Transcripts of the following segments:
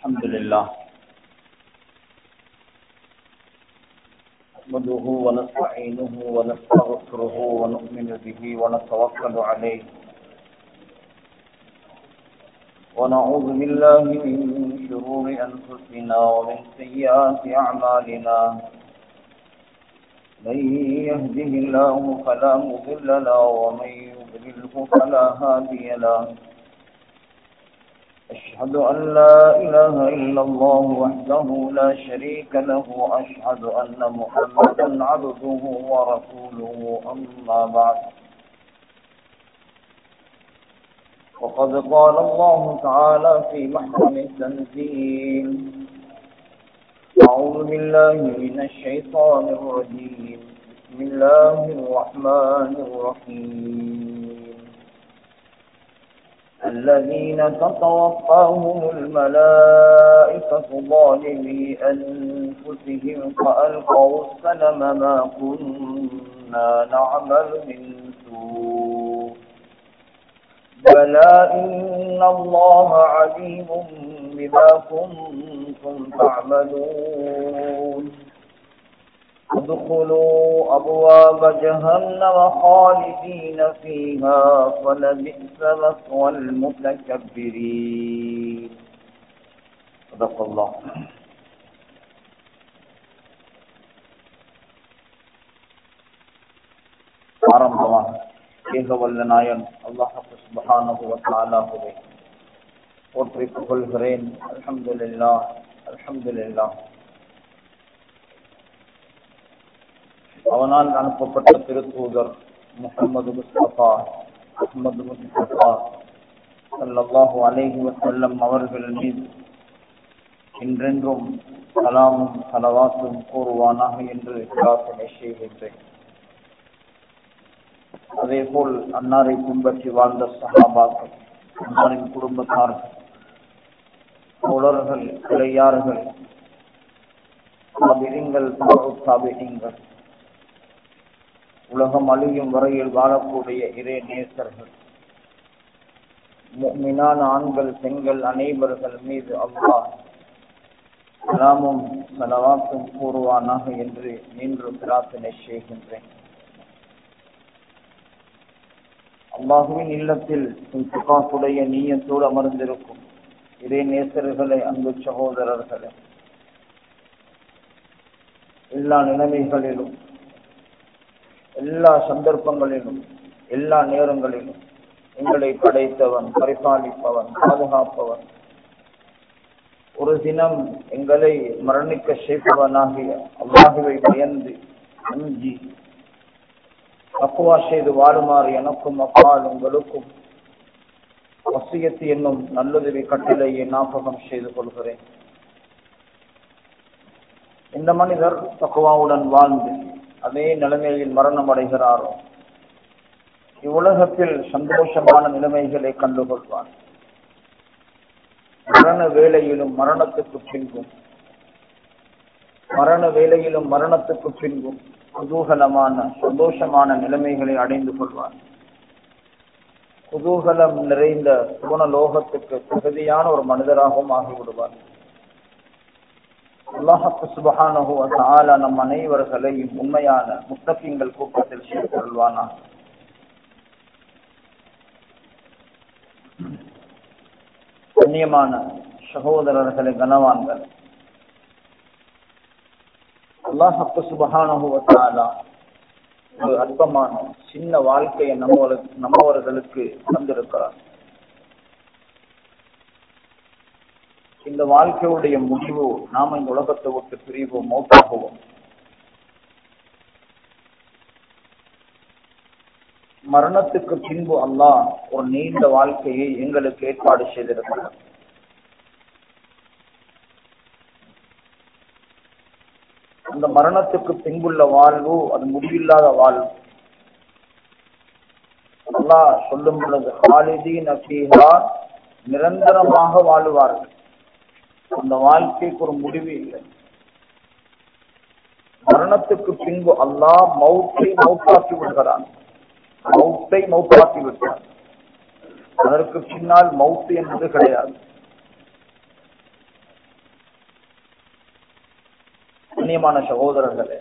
الحمد لله نحمده ونستعينه ونستغفره ونؤمن به ونتوكل عليه ونعوذ بالله من شرور أنفسنا ومن سيئات أعمالنا من يهده الله فلا مضل له ومن يضلله فلا هادي له أشهد أن لا إله إلا الله وحده لا شريك له وأشهد أن محمدا عبده ورسوله أما بعد وقد قال الله تعالى في محكم التنزيل أعوذ بالله من الشيطان الرجيم بسم الله الرحمن الرحيم الذين تتوفاهم الملائكة ظالمي أنفسهم فألقوا السلم ما كنا نعمل من سوء بلى إن الله عليم بما كنتم تعملون ادخلوا أبواب جهنم خالدين فيها فلبئس مثوى المتكبرين صدق الله ஆரம்பமாக ஏக வல்ல நாயன் அல்லாஹு சுபஹானஹு வ தஆலாஹுவை போற்றி புகழ்கிறேன் அல்ஹம்துலில்லாஹ் அல்ஹம்துலில்லாஹ் அவனால் அனுப்பப்பட்ட திருத்தூதர் முகமது முஸ்தபா அஹமது முஸ்தபா சல்லாஹூ அலேஹி வசல்லம் அவர்கள் மீது என்றென்றும் சலாமும் சலவாசும் கூறுவானாக என்று பிரார்த்தனை செய்கின்றேன் அதே போல் அன்னாரை பின்பற்றி வாழ்ந்த சகாபாக்கள் அன்னாரின் குடும்பத்தார்கள் தோழர்கள் கிளையார்கள் சாபிரிங்கள் சாபிரிங்கள் உலகம் அழியும் வரையில் வாழக்கூடிய இறை நேசர்கள் மீனான ஆண்கள் பெண்கள் அனைவர்கள் மீது அல்லாஹ் சலாமும் சலவாக்கும் கூறுவானாக என்று மீண்டும் பிரார்த்தனை செய்கின்றேன் அல்லாஹுவின் இல்லத்தில் சுகாக்குடைய நீயத்தோடு அமர்ந்திருக்கும் இறை நேசர்களை அன்பு சகோதரர்களே எல்லா நிலைமைகளிலும் எல்லா சந்தர்ப்பங்களிலும் எல்லா நேரங்களிலும் எங்களை படைத்தவன் பரிபாலிப்பவன் பாதுகாப்பவன் ஒரு தினம் எங்களை மரணிக்க செய்பவனாகிய அல்லாஹுவை பயந்து அஞ்சி அக்குவா செய்து வாழுமாறு எனக்கும் அப்பால் உங்களுக்கும் வசியத்து என்னும் நல்லுதவி கட்டளையை ஞாபகம் செய்து கொள்கிறேன் இந்த மனிதர் தக்குவாவுடன் வாழ்ந்து அதே நிலைமையில் மரணம் அடைகிறாரோ இவ்வுலகத்தில் சந்தோஷமான நிலைமைகளை கண்டுகொள்வார் மரண வேலையிலும் மரணத்துக்கு பின்பும் மரண வேலையிலும் மரணத்துக்கு பின்பும் குதூகலமான சந்தோஷமான நிலைமைகளை அடைந்து கொள்வார் குதூகலம் நிறைந்த சுவனலோகத்துக்கு தகுதியான ஒரு மனிதராகவும் ஆகிவிடுவார் அல்லாஹு சுபஹானஹு நம் அனைவர்களையும் உண்மையான முத்தகிங்கள் கூட்டத்தில் சேர்த்துள்வானா கண்ணியமான சகோதரர்களை கனவான்கள் அல்லாஹு சுபஹானஹு ஒரு அற்பமான சின்ன வாழ்க்கையை நம்மளுக்கு நம்மவர்களுக்கு தந்திருக்கிறார் இந்த வாழ்க்கையுடைய முடிவு நாம இந்த உலகத்தை விட்டு பிரிவோம் மௌத்தாகுவோம் மரணத்துக்கு பின்பு அல்லாஹ் ஒரு நீண்ட வாழ்க்கையை எங்களுக்கு ஏற்பாடு செய்திருக்கிறார் அந்த மரணத்துக்கு பின்புள்ள வாழ்வு அது முடிவில்லாத வாழ்வு அல்லாஹ் சொல்லும் பொழுது ஹாலிதீன் அபீஹா நிரந்தரமாக வாழுவார்கள் அந்த வாழ்க்கைக்கு ஒரு முடிவு இல்லை மரணத்துக்கு பின்பு அல்லாஹ் மௌத்தை மௌத்தாக்கி விடுகிறான் மௌத்தை மௌத்தாக்கி விட்டார் அதற்கு பின்னால் மௌத்து என்பது கிடையாது கண்ணியமான சகோதரர்களே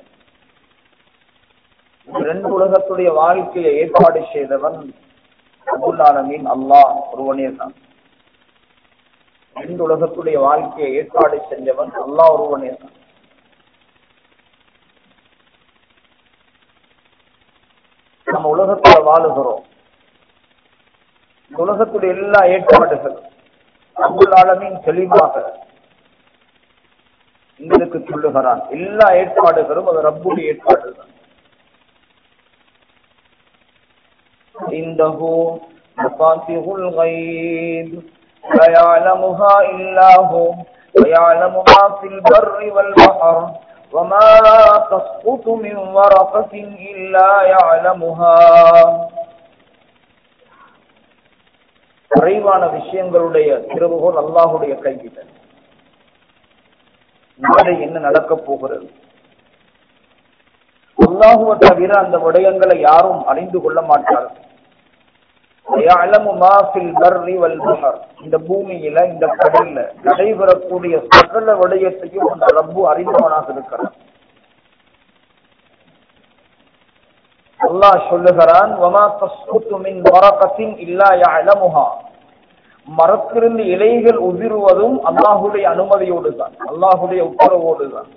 இந்த ரெண்டு உலகத்துடைய வாழ்க்கையை ஏற்பாடு செய்தவன் அபுல்லாலமீன் அல்லாஹ் ஒருவனே தான் ரெண்டு உலகத்துடைய வாழ்க்கையை ஏற்பாடு செஞ்சவன் அல்லாஹ் ஒருவனே தான் நம்ம உலகத்துல வாழுகிறோம் இந்த உலகத்துடைய எல்லா ஏற்பாடுகளும் அபுல்லாலமீன் தெளிவாக எங்களுக்கு சொல்லுகிறான் எல்லா ஏற்பாடுகளும் அது ரப்புடைய ஏற்பாடு தான் عنده مفاتيح الغيب لا يعلمها إلا هو ويعلم ما في البر والبحر وما تسقط من ورقة إلا يعلمها குறைவான விஷயங்களுடைய திறவுகோல் அல்லாஹுடைய கையில் நாளை என்ன நடக்கப் போகிறது அல்லாஹுவ தவிர அந்த விடயங்களை யாரும் அறிந்து கொள்ள மாட்டார்கள் இந்த பூமியில இந்த கடல்ல நடைபெறக்கூடிய சகல விடயத்தையும் அந்த ரப்பு அறிந்தவனாக இருக்கிறான் அல்லாஹ் சொல்லுகிறான் மரத்திலிருந்து இலைகள் உதிர்வதும் அல்லாஹுடைய அனுமதியோடு தான் அல்லாஹுடைய உத்தரவோடு தான்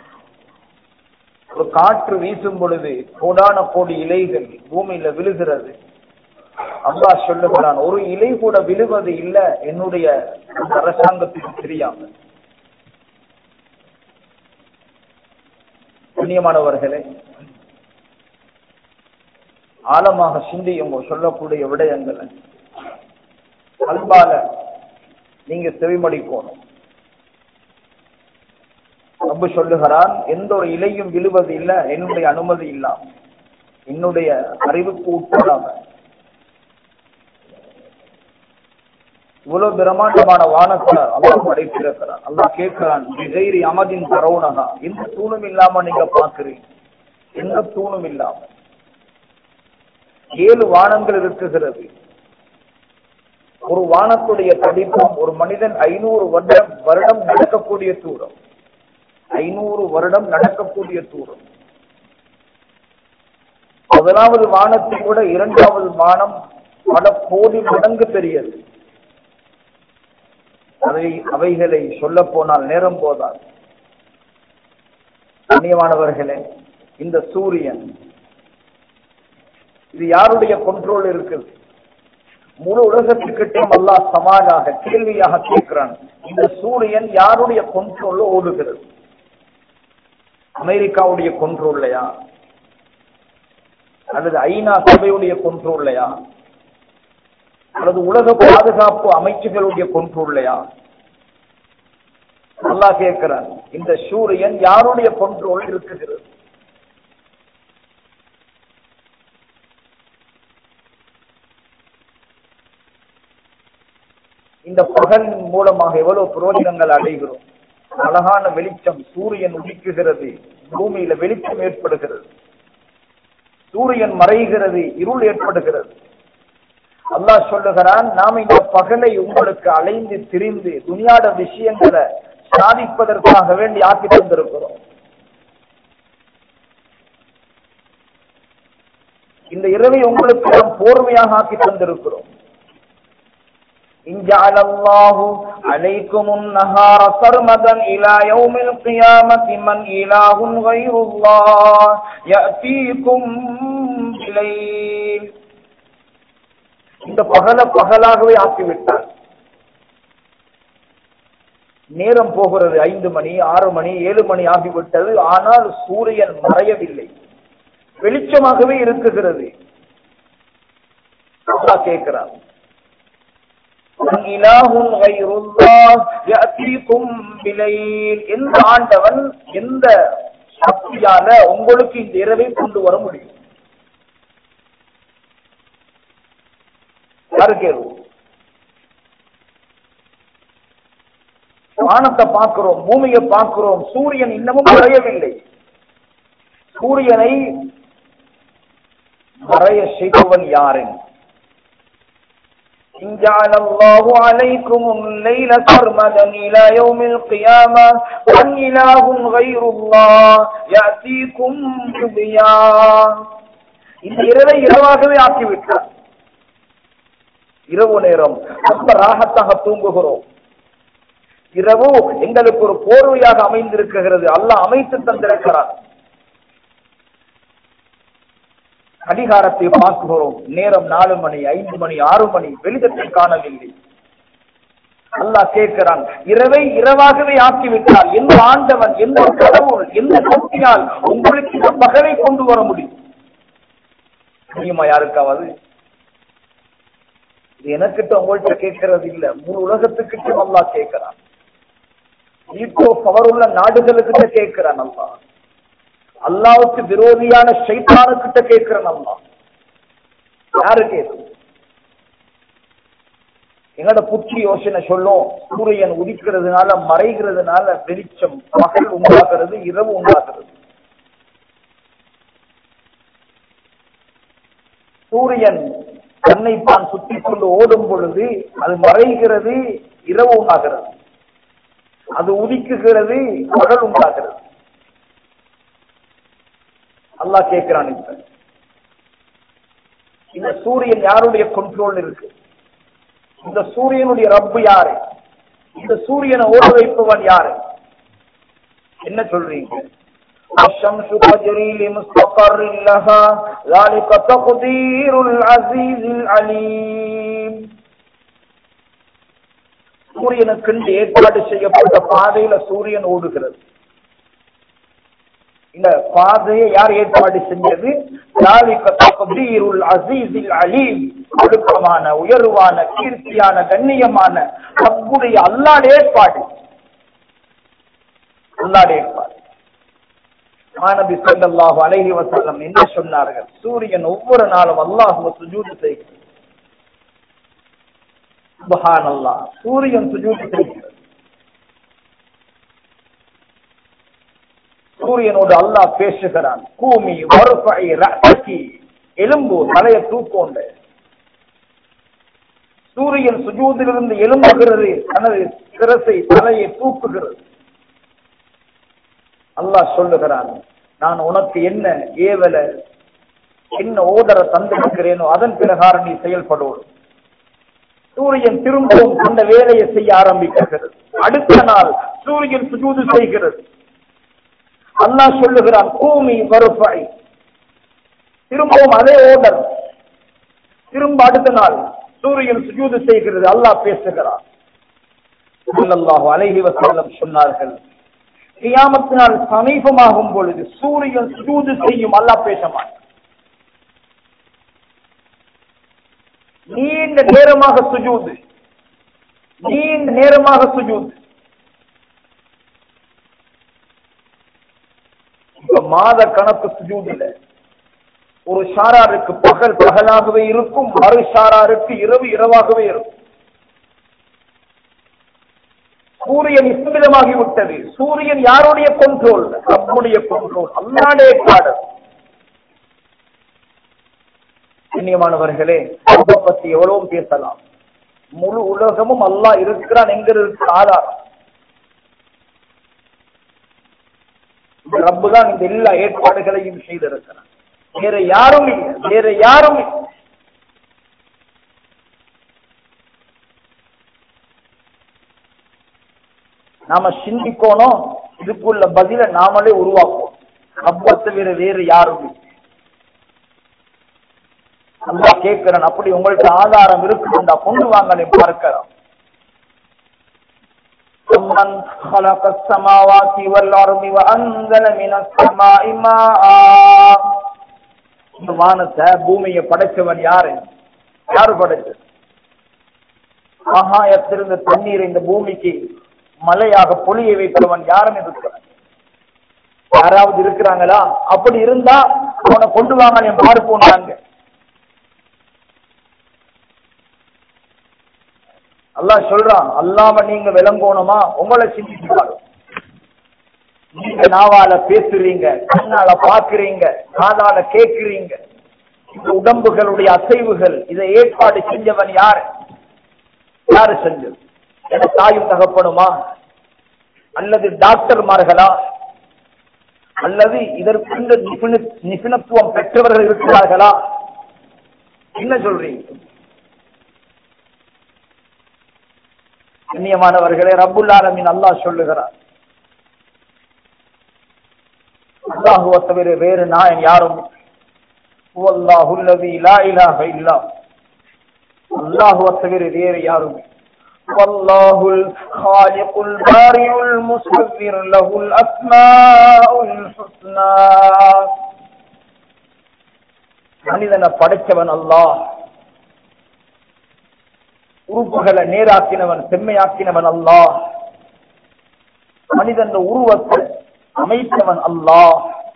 ஒரு காற்று வீசும் பொழுது கோடான கோடி இலைகள் பூமியில விழுகிறது அல்லா சொல்லுகிறான் ஒரு இலை கூட விழுவது இல்ல என்னுடைய அரசாங்கத்துக்கு தெரியாம புண்ணியமானவர்களே ஆழமாக சிந்தியுங்க சொல்லக்கூடிய விடயங்களை அன்பால நீங்க செவிமடிக்கணும் ரொம்ப சொல்லுகிறான் எந்த ஒரு இலையும் விழுவது இல்ல என்னுடைய அனுமதி இல்லாம என்னுடைய அறிவுக்கு உட்படாம இவ்வளவு பிரம்மாண்டமான வானத்தை அல்லாஹ் படைத்திருக்கிறான் அல்லாஹ் கேட்கிறான் விஜய்ரி அமதின் தரவுனகா எந்த தூணும் இல்லாம நீங்க பாக்குறீங்க எந்த தூணும் இல்லாம ஏழு வானங்கள் இருக்குகிறது ஒரு வானத்துடைய தடிப்பும் ஒரு மனிதன் ஐநூறு வருடம் வருடம் நடக்கக்கூடிய தூரம் ஐநூறு வருடம் நடக்கக்கூடிய தூரம் முதலாவது வானத்தை விட இரண்டாவது வானம் பல கோடி மடங்கு பெரியது அதை அவைகளை சொல்ல போனால் நேரம் போதால் கண்ணியமானவர்களே இந்த சூரியன் இது யாருடைய கொண்ட்ரோல் இருக்குது முழு உலகத்துக்கிட்டையும் அல்லாஹ் சமானாக கேள்வியாக கேட்கிறான் இந்த சூரியன் யாருடைய கொண்ட்ரோல்ல ஓடுகிறது அமெரிக்காவுடைய கொண்ட்ரோல்லையா அல்லது ஐநா சபையுடைய கொண்ட்ரோல்லையா அல்லது உலக பாதுகாப்பு அமைச்சுகளுடைய கொண்ட்ரோல்லையா நல்லா கேட்கிறான் இந்த சூரியன் யாருடைய கொண்ட்ரோல் இருக்குகிறது இந்த பகல் மூலமாக எவ்வளவு பிரயோஜனங்கள் அடைகிறோம் அழகான வெளிச்சம் சூரியன் உதிக்குகிறது பூமியில வெளிச்சம் ஏற்படுகிறது சூரியன் மறைகிறது இருள் ஏற்படுகிறது அல்லாஹ் சொல்லுகிறான் நாம் இந்த பகலை உங்களுக்கு அலைந்து திரிந்து துணியாட விஷயங்களை சாதிப்பதற்காக வேண்டி ஆக்கி தந்திருக்கிறோம் இந்த இரவை உங்களுக்கு நாம் போர்வையாக ஆக்கி தந்திருக்கிறோம் إن جعل الله عليكم النهار سرمدا إلى يوم القيامة من إله غير الله يأتيكم بليل இந்த பகல பகலாகவே ஆக்கிவிட்டார் நேரம் போகிறது ஐந்து மணி ஆறு மணி ஏழு மணி ஆகிவிட்டது ஆனால் சூரியன் மறையவில்லை வெளிச்சமாகவே இருக்குகிறது கேட்கிறார் எந்த ஆண்டவன் எந்த சக்தியால உங்களுக்கு இந்த இரவை கொண்டு வர முடியும் யாருக்கு வானத்தை பார்க்கிறோம் பூமியை பார்க்கிறோம் சூரியன் இன்னமும் மறையவில்லை சூரியனை மறைய செய்பவன் யாரு إن جعل الله عليكم الليل سرمدا إلى يوم القيامة من إله غير الله يأتيكم بضياء இந்த இரவை இரவாகவே ஆக்கிவிட்டார் இரவு நேரம் ரொம்ப ராகத்தாக தூங்குகிறோம் இரவு எங்களுக்கு ஒரு போர்வையாக அமைந்திருக்கிறது அல்லாஹ் அமைத்து தந்திருக்கிறார் கடிகாரத்தை பார்க்கிறோம் நேரம் நாலு மணி ஐந்து மணி ஆறு மணி வெளிச்சத்தை காணவில்லை அல்லாஹ் கேட்கிறான் இரவை இரவாகவே ஆக்கிவிட்டார் எந்த ஆண்டவன் எந்த கடவுள் எந்த சக்தியால் உங்களுக்கு இந்த பகலை கொண்டு வர முடியும் முடியுமா யாருக்காவது இது எனக்கிட்ட உங்கள்கிட்ட கேட்கறது இல்ல முழு உலகத்துக்கிட்ட நல்லா கேட்கிறான் ஈட்டோ பவர் உள்ள நாடுகளுக்கிட்ட கேட்கிறான் அல்லா அல்லாவுக்கு விரோதியான சைத்தானுக்கிட்ட கேட்கிறான் அல்லா யாரு கேட்கும் எங்களோட புத்தி யோசனை சொல்லும் சூரியன் உதிக்கிறதுனால மறைகிறதுனால வெளிச்சம் பகல் உண்டாகிறது இரவு உண்டாகிறது சூரியன் தன்னை தான் சுத்தி கொண்டு ஓடும் பொழுது அது மறைகிறது இரவு உண்டாகிறது அது உதிக்குகிறது பகல் உண்டாகிறது அல்லாஹ் கேட்கிறான் இப்ப இந்த சூரியன் யாருடைய கண்ட்ரோல் இருக்கு இந்த சூரியனுடைய ரப்பு யாரு இந்த சூரியனை ஓட வைப்பவன் யாரு என்ன சொல்றீங்க الشمس تجري لمستقر لها ذلك تقدير العزيز العليم சூரியனுக்கு ஏற்பாடு செய்யப்பட்ட பாதையில சூரியன் ஓடுகிறது இந்த பாதையை யார் ஏற்பாடு செஞ்சது அசீசில் அலீம் ஒழுக்கமான உயர்வான கீர்த்தியான கண்ணியமான ரப்புடைய அல்லாட ஏற்பாடு அல்லாட ஏற்பாடு மாணபி சல்லாஹு அலைஹி வசல்லம் என்ன சொன்னார்கள் சூரியன் ஒவ்வொரு நாளும் அல்லாஹுவ சுஜூது செய்கிறது சுபஹான் அல்லாஹ் சூரியன் சுஜூது செய்கிறது சூரியனோடு அல்லாஹ் பேசுகிறான் கூமி வறுப்பை ரசி எலும்பு தலைய தூக்கோண்டு சூரியன் சுஜூதிலிருந்து எலும்புகிறது தனது சிரசை தலையை தூக்குகிறது அல்லாஹ் சொல்லுகிறான் நான் உனக்கு என்ன ஏவல என்ன ஓடர தந்திருக்கிறேனோ அதன் பிரகாரம் நீ செயல்படுவோம் சூரியன் திரும்பவும் அந்த வேலையை செய்ய ஆரம்பிக்கிறது அடுத்த நாள் சூரியன் சுஜூது செய்கிறது அல்லாஹ் சொல்லுகிறான் கூமி வருஃபாய் திரும்பவும் அதே ஓடர் திரும்ப அடுத்த நாள் சூரியன் சுஜூது செய்கிறது அல்லாஹ் பேசுகிறான் ஸல்லல்லாஹு அலைஹி வஸல்லம் சொன்னார்கள் கியாமத்தினால் சமீபமாகும் பொழுது சூரியன் சுஜூது செய்யும் அல்லாஹ் பேச மாட்டான் நீண்ட நேரமாக சுஜூது நீண்ட நேரமாக சுஜூது இப்ப மாத கணக்கு சுஜூது இல்ல ஒரு ஷாராருக்கு பகல் பகலாகவே இருக்கும் மறு ஷாராருக்கு இரவு இரவாகவே இருக்கும் சூரியன் இஸ்மிதமாகி விட்டது சூரியன் யாருடைய கொண்ட்ரோல் நம்முடைய கொண்ட்ரோல் அல்லாடைய பாடல் கண்ணியமானவர்களே ரப்பை பத்தி எவ்வளவு பேசலாம் முழு உலகமும் அல்லாஹ் இருக்கிறான் என்கிறதுக்கு ஆதாரம் இந்த ரப்பு தான் இந்த எல்லா ஏற்பாடுகளையும் செய்திருக்கிறான் வேற யாரும் இல்லை வேற யாரும் இல்லை நாம சிந்திக்கணும் இதுக்குள்ள பதில நாமளே உருவாக்குவோம் ரப்பை தவிர வேறு யாரும் இல்லை அல்லா கேட்கிறேன் அப்படி உங்கள்ட்ட ஆதாரம் இருக்குதுண்டா கொண்டு வாங்க பார்க்கிறோம் من خلق السماوات والأرض وأنزل من السماء ماء இந்த வானத்தை பூமியை படைச்சவன் யாரு யாரு படைச்சது ஆகாயத்திலிருந்து தண்ணீர் இந்த பூமிக்கு மலையாக பொழிய வைப்பவன் யாருன்னு இருக்கிறான் யாராவது இருக்கிறாங்களா அப்படி இருந்தா அவனை கொண்டு வாங்க பார்ப்போம் நாங்க அல்லாஹ் சொல்றான் அல்லாம நீங்க விளங்கோணுமா உங்களை சிந்திச்சு பாருங்க நீங்க நாவால பேசுறீங்க கண்ணால பாக்குறீங்க காதால கேட்கிறீங்க இந்த உடம்புகளுடைய அசைவுகள் இதை ஏற்பாடு செஞ்சவன் யாரு யாரு செஞ்சது என தாயும் தகப்பனுமா அல்லது டாக்டர்மார்களா அல்லது இதற்கு நிபுண நிபுணத்துவம் பெற்றவர்கள் இருக்கிறார்களா என்ன சொல்றீங்க கண்ணியமானவர்களே ரப்புல் ஆலமீன் அல்லாஹ் சொல்லுகிறார் அல்லாஹுவ தவிர வேறு நாயன் யாரும் ஹுவல்லாஹு அல்லதி லா இலாஹ இல்லா அல்லாஹுவ தவிர வேறு யாரும் والله الخالق البارئ المصور له الأسماء الحسنى மனிதனை படைச்சவன் அல்லாஹ் உறுப்புகளை நேராக்கினவன் செம்மையாக்கினவன் அல்லாஹ் மனிதன் உருவத்தை அமைத்தவன் அல்லாஹ்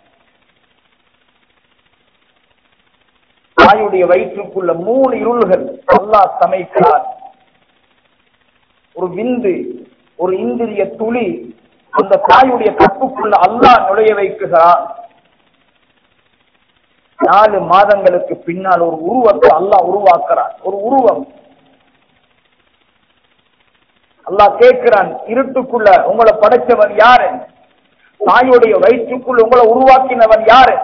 தாயுடைய வயிற்றுக்குள்ள மூணு இருள்கள் அல்லாஹ் சமைக்கிறார் ஒரு விந்து ஒரு இந்திரிய துளி அந்த தாயுடைய கப்புக்குள்ள அல்லாஹ் நுழைய வைக்கிறான் நாலு மாதங்களுக்கு பின்னால் ஒரு உருவத்தை அல்லாஹ் உருவாக்குறான் ஒரு உருவம் அல்லாஹ் கேட்கிறான் இருட்டுக்குள்ள உங்களை படைச்சவன் யாரு தாயுடைய வயிற்றுக்குள் உங்களை உருவாக்கினவன் யாரு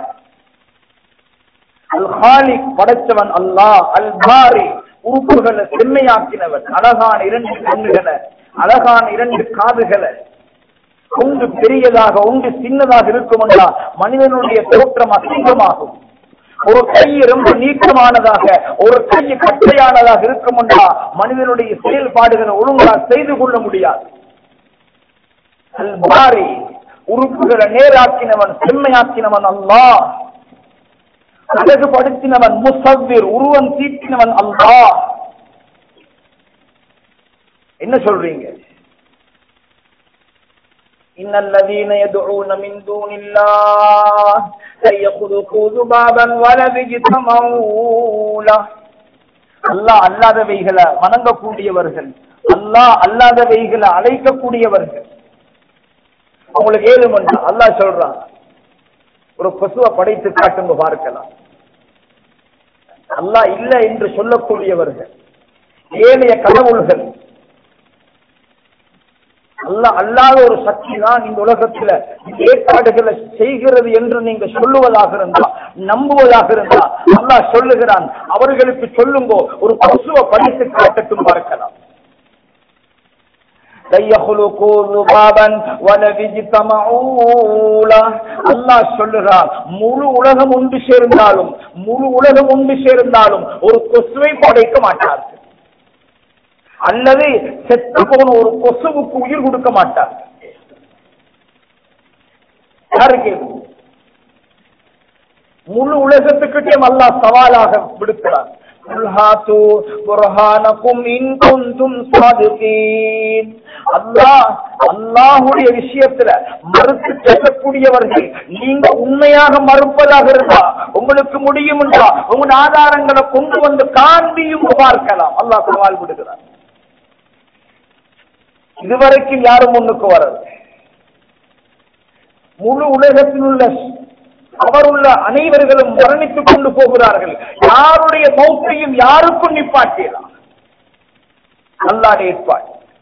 அல் ஹாலிக் படைச்சவன் அல்லாஹ் அல் பாரி உறுப்புகளை செம்மையாக்கினவன் அழகான இரண்டு கண்ணுகளை அழகான இரண்டு காதுகளை ஒன்று பெரியதாக ஒன்று சின்னதாக இருக்கும் என்றால் மனிதனுடைய தோற்றம் அசிங்கமாகும் ஒரு கை ரொம்ப நீட்டமானதாக ஒரு கை கட்டையானதாக இருக்கும் என்றால் மனிதனுடைய செயல்பாடுகளை ஒழுங்காக செய்து கொள்ள முடியாது அல் பாரி உறுப்புகளை நேராக்கினவன் செம்மையாக்கினவன் அல்லாஹ் அழகுபடுத்தினவன் முசவ்விர் உருவம் தீட்டினவன் அல்லாஹ் என்ன சொல்றீங்க إن الذين يدعون من دون الله لن يخلقوا ذبابا ولو اجتمعوا له அல்லாஹ் அல்லாதவைகளை வணங்கக்கூடியவர்கள் அல்லாஹ் அல்லாதவைகளை அழைக்கக்கூடியவர்கள் அவங்களுக்கு ஏழு மணி அல்லாஹ் சொல்றான் ஒரு பசுவை படைத்து காட்டுங்க பார்க்கலாம் அல்லாஹ் இல்ல என்று சொல்லக்கூடியவர்கள் ஏழைய கடவுள்கள் அல்லாஹ் அல்லாத ஒரு சக்தி தான் இந்த உலகத்துல ஏற்பாடுகளை செய்கிறது என்று நீங்க சொல்லுவதாக இருந்தா நம்புவதாக இருந்தா அல்லாஹ் சொல்லுகிறான் அவர்களுக்கு சொல்லுங்கோ ஒரு பசுவை படித்து காட்டட்டும் பார்க்கலாம் அல்லாஹ் சொல்லுகிறான் முழு உலகம் ஒன்று சேர்ந்தாலும் முழு உலகம் ஒன்று சேர்ந்தாலும் ஒரு கொசுவை படைக்க மாட்டார்கள் அல்லது செத்து போன ஒரு கொசுவுக்கு உயிர் கொடுக்க மாட்டார் யாருக்கு முழு உலகத்துக்கிட்டே அல்லாஹ் சவாலாக விடுக்கிறார் அல்லாஹுடைய விஷயத்துல மறுத்து பேசக்கூடியவர்கள் நீங்க உண்மையாக மறுப்பதாக இருந்தா உங்களுக்கு முடியும் என்றா உங்க ஆதாரங்களை கொண்டு வந்து காண்பியும் பார்க்கலாம் அல்லாஹ் சவால் விடுகிறார் இதுவரைக்கும் யாரும் முன்னுக்கு வரது முழு உலகத்தில் உள்ள அவருள்ள அனைவர்களும் மரணித்துக் கொண்டு போகிறார்கள் யாருடைய மௌத்தையும் யாருக்கும் நிப்பாட்டியலாம் அல்லாத ஏற்பாடு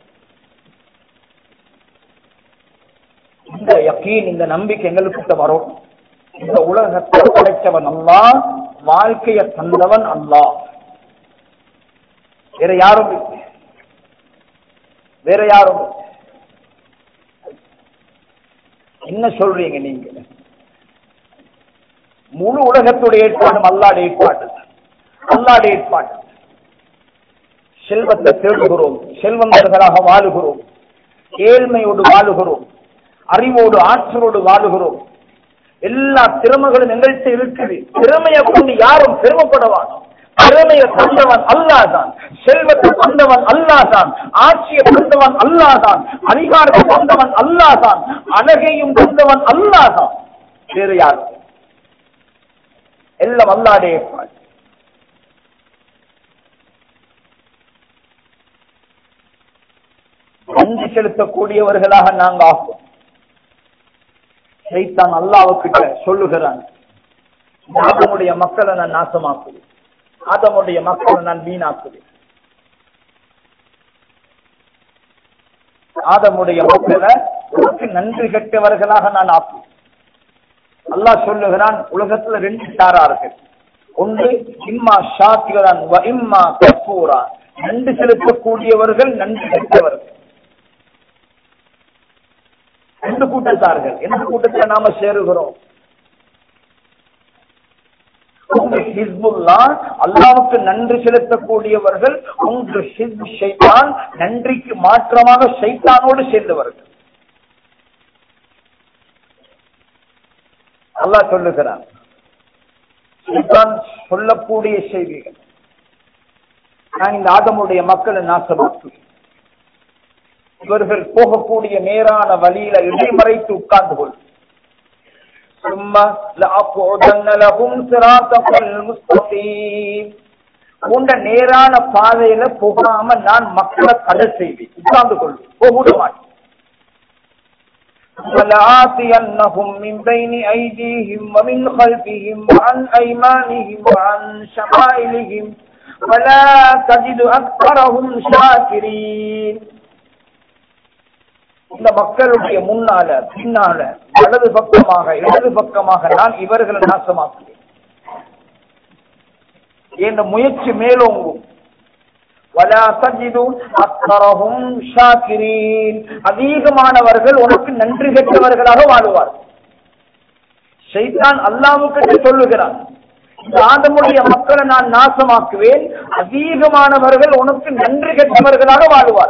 இந்த யக்கீன் இந்த நம்பிக்கை எங்களுக்கு வரும் இந்த உலகத்தை படைச்சவன் அல்லா வாழ்க்கையை தந்தவன் அல்லா வேற யாரும் இல்லை வேற யாரும் என்ன சொல்றீங்க நீங்க முழு உலகத்துடைய ஏற்பாடும் அல்லாட ஏற்பாடு அல்லாட ஏற்பாடு செல்வத்தை தேடுகிறோம் செல்வந்தர்களாக வாழுகிறோம் ஏழ்மையோடு வாழுகிறோம் அறிவோடு ஆற்றலோடு வாழுகிறோம் எல்லா திறமைகளும் எங்கள்கிட்ட இருக்குது திறமையை கொண்டு யாரும் பெருமைப்படவானோம் திறமையை தந்தவன் அல்லாதான் செல்வத்தை தந்தவன் அல்லாதான் ஆட்சியை தந்தவன் அல்லாதான் அதிகாரத்தை தந்தவன் அல்லாதான் அழகையும் தந்தவன் அல்லாதான் வேறு யார் எல்லாம் அல்லாடே நன்றி செலுத்தக்கூடியவர்களாக நாங்க ஆகும் சைத்தான் அல்லாவுக்கிட்ட சொல்லுகிறான் ஆதமுடைய மக்களை நான் நாசமாக்குவேன் ஆதமுடைய மக்களை நான் வீணாக்குவேன் ஆதமுடைய மக்களை உனக்கு நன்றி கெட்டவர்களாக நான் ஆக்கு அல்லாஹ் சொல்லுகிறான் உலகத்துல ரெண்டு சாரார்கள் ஒன்று இம்மா ஷாக்கிரான் வ இம்மா கப்பூரா நன்றி செலுத்தக்கூடியவர்கள் நன்றி கெட்டவர்கள் ரெண்டு கூட்டத்தார்கள் எந்த கூட்டத்தில் நாம சேருகிறோம் ஒன்று ஹிஸ்புல்லா அல்லாவுக்கு நன்றி செலுத்தக்கூடியவர்கள் ஒன்று ஹிஸ்ப் ஷைத்தான் நன்றிக்கு மாற்றமாக ஷைத்தானோடு சேர்ந்தவர்கள் அல்லாஹ் சொல்லுகிறான் ஷைத்தான் சொல்லக்கூடிய செய்திகள் நான் இந்த ஆதமுடைய மக்களை நாசமாக்குவேன் இவர்கள் போகக்கூடிய நேரான வழியில இடைமறைத்து உட்கார்ந்து கொள் ثم لأقعدن لهم صراطك المستقيم உண்ட நேரான பாதையில போகாம நான் மக்களை தடை செய்வேன் உட்கார்ந்து கொள்வேன் போக மாட்டேன் ولآتينهم من بين أيديهم ومن خلفهم وعن أيمانهم وعن شمائلهم ولا تجد أكثرهم شاكرين இந்த மக்களுடைய முன்னால பின்னால வலது பக்கமாக இடது பக்கமாக நான் இவர்களை நாசமாக்குவேன் என்ற முயற்சி மேலோங்கும் வலா தஜிது அக்கரஹும் ஷாக்கிரீன் அதிகமானவர்கள் உனக்கு நன்றி கெட்டவர்களாக வாழுவார் ஷைத்தான் அல்லாவுக்கு சொல்லுகிறான் இந்த ஆதமுடைய மக்களை நான் நாசமாக்குவேன் அதிகமானவர்கள் உனக்கு நன்றி கெட்டவர்களாக வாழுவார்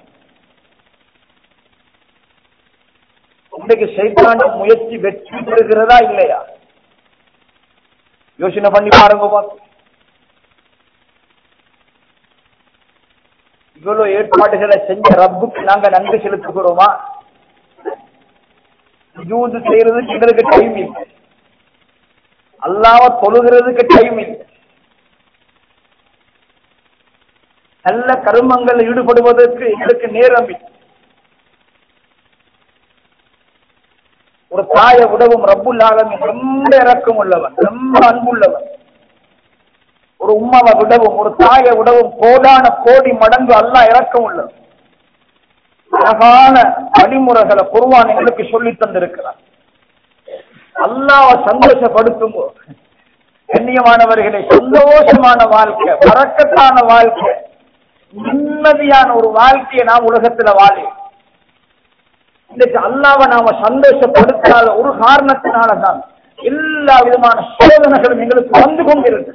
இன்றைக்கு சைத்தான முயற்சி வெற்றி பெறுகிறதா இல்லையா யோசனை பண்ணி பாருங்க பார்த்து இவ்வளவு ஏற்பாடுகளை செஞ்ச ரப்புக்கு நாங்க நன்றி செலுத்துகிறோமா ஜூது செய்யறதுக்கு எங்களுக்கு டைம் இல்லை அல்லாவ தொழுகிறதுக்கு டைம் இல்லை நல்ல கருமங்கள் ஈடுபடுவதற்கு எங்களுக்கு நேரம் இல்லை ஒரு தாய உடவும் ரப்புல்லாலும் ரொம்ப இறக்கம் உள்ளவன் ரொம்ப அன்புள்ளவன் ஒரு உம்மாவை விடவும் ஒரு தாய விடவும் கோடான கோடி மடங்கு அல்ல இறக்கம் உள்ளவன் அழகான வழிமுறைகளை குருவான் எங்களுக்கு சொல்லி தந்திருக்கிறான் அல்லாவ சந்தோஷப்படுத்தும் கண்ணியமானவர்களை சந்தோஷமான வாழ்க்கை வரக்கத்தான வாழ்க்கை நிம்மதியான ஒரு வாழ்க்கையை நாம் உலகத்துல வாழ இன்றைக்கு அல்லாவை நாம சந்தோஷப்படுத்தாத ஒரு காரணத்தினாலதான் எல்லா விதமான சோதனைகளும் எங்களுக்கு வந்து கொண்டிருக்கு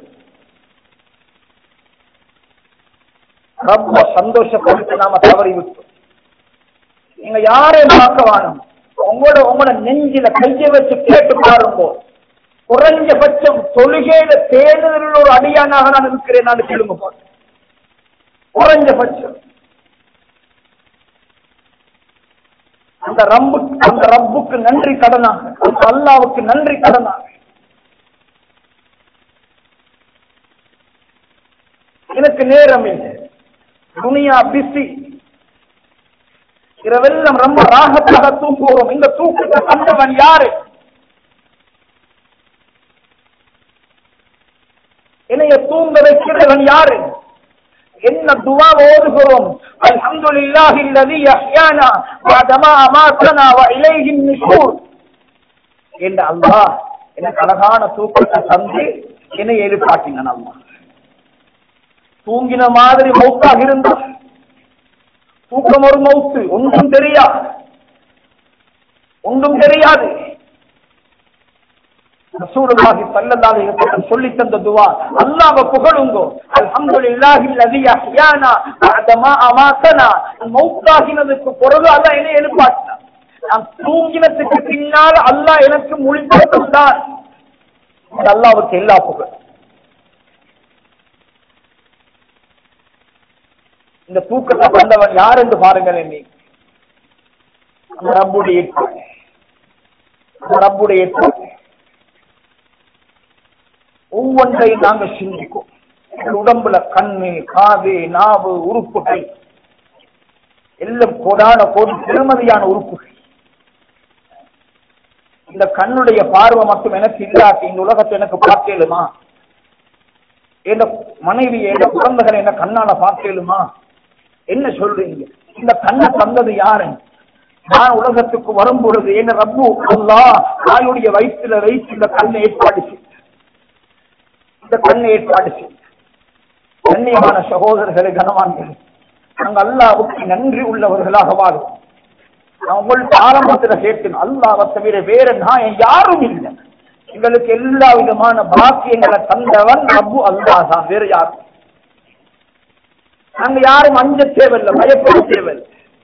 ரொம்ப சந்தோஷப்படுத்த நாம தவறி விட்டோம் நீங்க யாரையும் பார்க்க வேணும் உங்களோட உங்களோட நெஞ்சில கைய வச்சு கேட்டு பாருங்க குறைஞ்சபட்சம் தொழுகையில தேர்தலில் ஒரு அடியானாக நான் இருக்கிறேன் நான் கேளுங்க போறேன் குறைஞ்சபட்சம் அந்த ரப்பு அந்த ரப்புக்கு நன்றி கடனாக அந்த அல்லாவுக்கு நன்றி கடனாக எனக்கு நேரம் இல்லை துனியா பிஸி இரவெல்லாம் ரொம்ப ராகத்தாக தூங்குகிறோம் இந்த தூக்கத்தை கண்டவன் யாரு என்னைய தூங்க வைக்கிறவன் யாரு என்ன துவா ஓதுகிறோம் அல்ஹம்துலில்லாஹி அல்லதி யஹ்யானா வஅதமா அமாத்தனா வ இலைஹி நுஷூர் என்ற அல்லாஹ் எனக்கு அழகான தூக்கத்தை தந்து என்னை எழுப்பாட்டினான் அல்லாஹ் தூங்கின மாதிரி மௌத்தாக இருந்தா தூக்கம் ஒரு மௌத்து ஒன்றும் தெரியாது ஒன்றும் தெரியாது ரசூலுல்லாஹி ஸல்லல்லாஹு அலைஹி வஸல்லம் சொல்லி தந்த துஆ அல்லாஹ்வை புகழுங்கோ அல்ஹம்துலில்லாஹி அல்லதி அஹ்யானா பஅத மா அமாத்தனா மௌத்தாகினதுக்கு பிறகு அல்லாஹ் என்னை எழுப்பாட்டினான் நான் தூங்கினதுக்கு பின்னால் அல்லாஹ் எனக்கு முழித்தான் அல்லாஹ்வுக்கு எல்லா புகழ் இந்த தூக்கத்தை வந்தவன் யார் என்று பாருங்கள் என்னை அந்த ரப்புடைய ஏற்பாடு அந்த ரப்புடைய ஏற்பாடு ஒவ்வொன்றையும் நாங்க சிந்திக்கும் எங்கள் உடம்புல கண்ணு காது நாவு உறுப்புகள் எல்லாம் கோடான கோடி பெருமதியான உறுப்புகள் இந்த கண்ணுடைய பார்வை மட்டும் எனக்கு இல்லாட்டி இந்த உலகத்தை எனக்கு பார்க்கலுமா என் மனைவி என் குழந்தைகளை என்ன கண்ணால பார்க்கலுமா என்ன சொல்றீங்க இந்த கண்ணை தந்தது யாரு நான் உலகத்துக்கு வரும் பொழுது என்ன ரப்பு அல்லா தாயுடைய வயிற்றுல வைத்து இந்த கண்ணை ஏற்பாடு செய் இந்த கண்ணை ஏற்பாடு செய் கண்ணியமான சகோதரர்களை கனவான்கள் நாங்கள் அல்லாவுக்கு நன்றி உள்ளவர்களாக வாழ்வோம் நான் உங்களுக்கு ஆரம்பத்துல சேர்த்தேன் அல்லாவை தவிர வேற நான் யாரும் இல்லை எங்களுக்கு எல்லா விதமான பாக்கியங்களை தந்தவன் ரப்பு அல்லா தான் வேற யாரும் நாங்க யாரும் அஞ்ச தேவையில்லை பயப்பட தேவையில்லை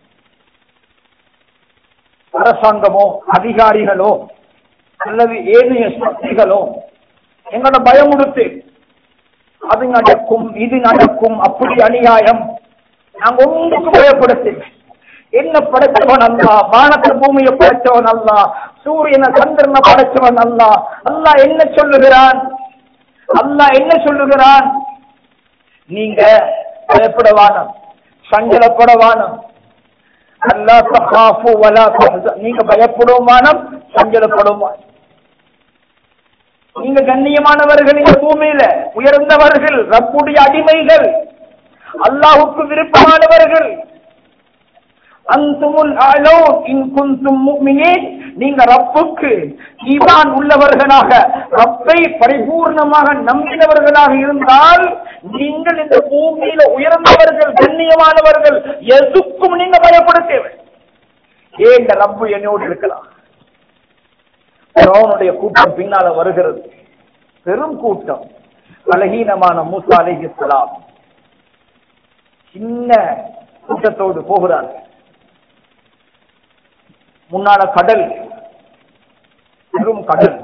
அரசாங்கமோ அதிகாரிகளோ அல்லது ஏனைய சக்திகளோ எங்களோட பயமுடுத்து அது நடக்கும் இது நடக்கும் அப்படி அநியாயம் நாங்க ஒன்றுக்கு பயப்பட தேவை என்ன படைச்சவன் அல்லா வானத்த பூமியை படைச்சவன் அல்லா சூரியனை சந்திரனை படைச்சவன் அல்லா அல்லா என்ன சொல்லுகிறான் அல்லா என்ன சொல்லுகிறான் நீங்க பயப்படவானம் சஞ்சலப்படவானம் அல்லா தகாஃபு வலா தஹ்சன் நீங்க பயப்படுவானம் சஞ்சலப்படுவான் நீங்க கண்ணியமானவர்கள் இந்த பூமியில உயர்ந்தவர்கள் ரப்புடைய அடிமைகள் அல்லாஹுக்கு விருப்பமானவர்கள் அந்துமுல் அலோ இன் குந்தும் முஃமினீன் நீங்க ரப்புக்கு ஈமான் உள்ளவர்களாக ரப்பை பரிபூர்ணமாக நம்பினவர்களாக இருந்தால் நீங்கள் இந்த பூமியில உயர்ந்தவர்கள் கண்ணியமானவர்கள் எதுக்கும் நீங்க பயப்பட தேவை ஏன் இந்த ரப்பு என்னோடு இருக்கலாம் அவனுடைய கூட்டம் பின்னால வருகிறது பெரும் கூட்டம் பலகீனமான மூசா அலைஹிஸ்ஸலாம் சின்ன கூட்டத்தோடு போகிறார்கள் முன்னால கடல் பெரும் கடல்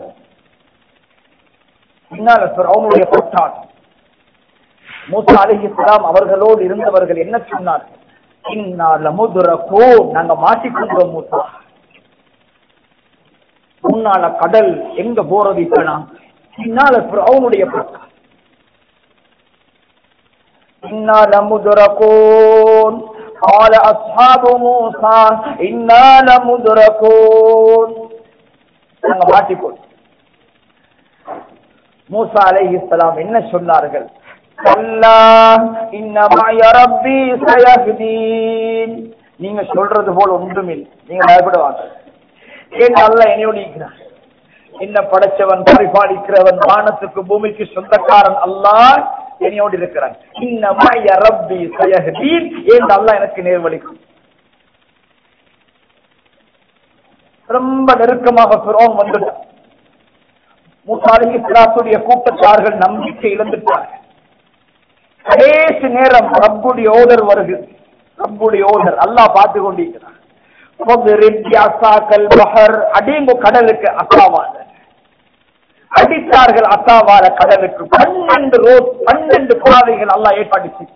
பின்னால அவனுடைய பட்டான் மூசா அலிஹிஸ்லாம் அவர்களோடு இருந்தவர்கள் என்ன சொன்னார்கள் இன்னால முதுரக்கோ நாங்க மாட்டிக்கொண்டோம் மூசா முன்னால கடல் எங்க போறது இப்ப நாங்க பின்னால அவனுடைய பட்டான் இன்னால முதுரக்கோன் قال أصحاب موسى إنا لمدركون நாங்க மாட்டிக்கொள் மூசா அலைஹிஸ்ஸலாம் என்ன சொன்னார்கள் கல்லா இன்னமா ரப்பி சயஹ்தீன் நீங்க சொல்றது போல ஒன்றுமில்லை நீங்க பயப்படுவாங்க ஏன் அல்ல என்னோட இருக்கிறார் என்ன படைச்சவன் பரிபாலிக்கிறவன் வானத்துக்கு பூமிக்கு சொந்தக்காரன் அல்லாஹ் என்னையோடு இருக்கிறான் இன்னமா ரப்பி சயஹ்தீன் ஏன் அல்லாஹ் எனக்கு நேர்வழிக்கும் ரொம்ப நெருக்கமாக பிறோம் வந்துட்டான் மூசாலிகி சிலாத்துடைய கூட்டத்தார்கள் நம்பிக்கை இழந்துட்டார்கள் கடைசி நேரம் ரப்புடைய ஓதர் வருகிறது ரப்புடைய ஓதர் அல்லாஹ் பார்த்து கொண்டிருக்கிறார் அடிங்க கடலுக்கு அசாவால அடித்தார்கள் அசாவால கடலுக்கு பன்னெண்டு ரோட் பன்னெண்டு பாதைகள் அல்லாஹ் ஏற்பாடு செய்து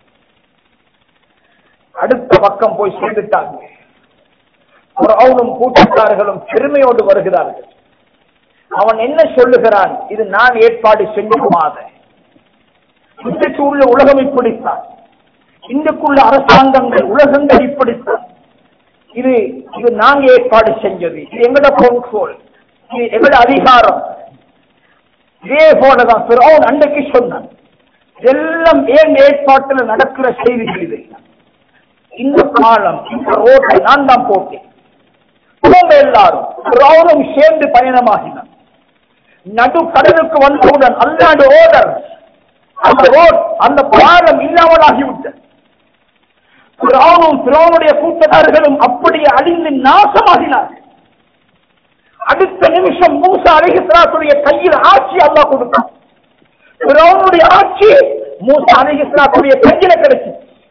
அடுத்த பக்கம் போய் சேர்ந்துட்டாங்க அவனும் கூட்டத்தார்களும் பெருமையோடு வருகிறார்கள் அவன் என்ன சொல்லுகிறான் இது நான் ஏற்பாடு செஞ்சுமாத இன்றைக்கு உள்ள உலகம் இப்படித்தான் இன்றைக்குள்ள அரசாங்கங்கள் உலகங்கள் இப்படித்தான் இது இது நாங்க ஏற்பாடு செஞ்சது இது எங்கட கண்ட்ரோல் இது எங்கட அதிகாரம் இதே போலதான் பிறவன் அன்றைக்கு சொன்னான் எல்லாம் ஏன் ஏற்பாட்டில் நடக்கிற செய்திகள் இது இந்த காலம் இந்த ரோட்டை நான் தான் போட்டேன் இவங்க எல்லாரும் பிறவனும் சேர்ந்து பயணமாகினான் நடு கடலுக்கு வந்தவுடன் அல்லாண்டு ஓடர் அந்த ரோட் அந்த பாலம் இல்லாமலாகிவிட்டது பிராவும் பிராவுடைய கூட்டத்தார்களும் அப்படியே அழிந்து நாசமாகினார்கள் அடுத்த நிமிஷம் மூசா அலிஹிஸ்லாத்துடைய கையில் ஆட்சி அல்லாஹ் கொடுத்தான் பிராவுடைய ஆட்சி மூசா அலிஹிஸ்லாத்துடைய கையில கிடைச்சு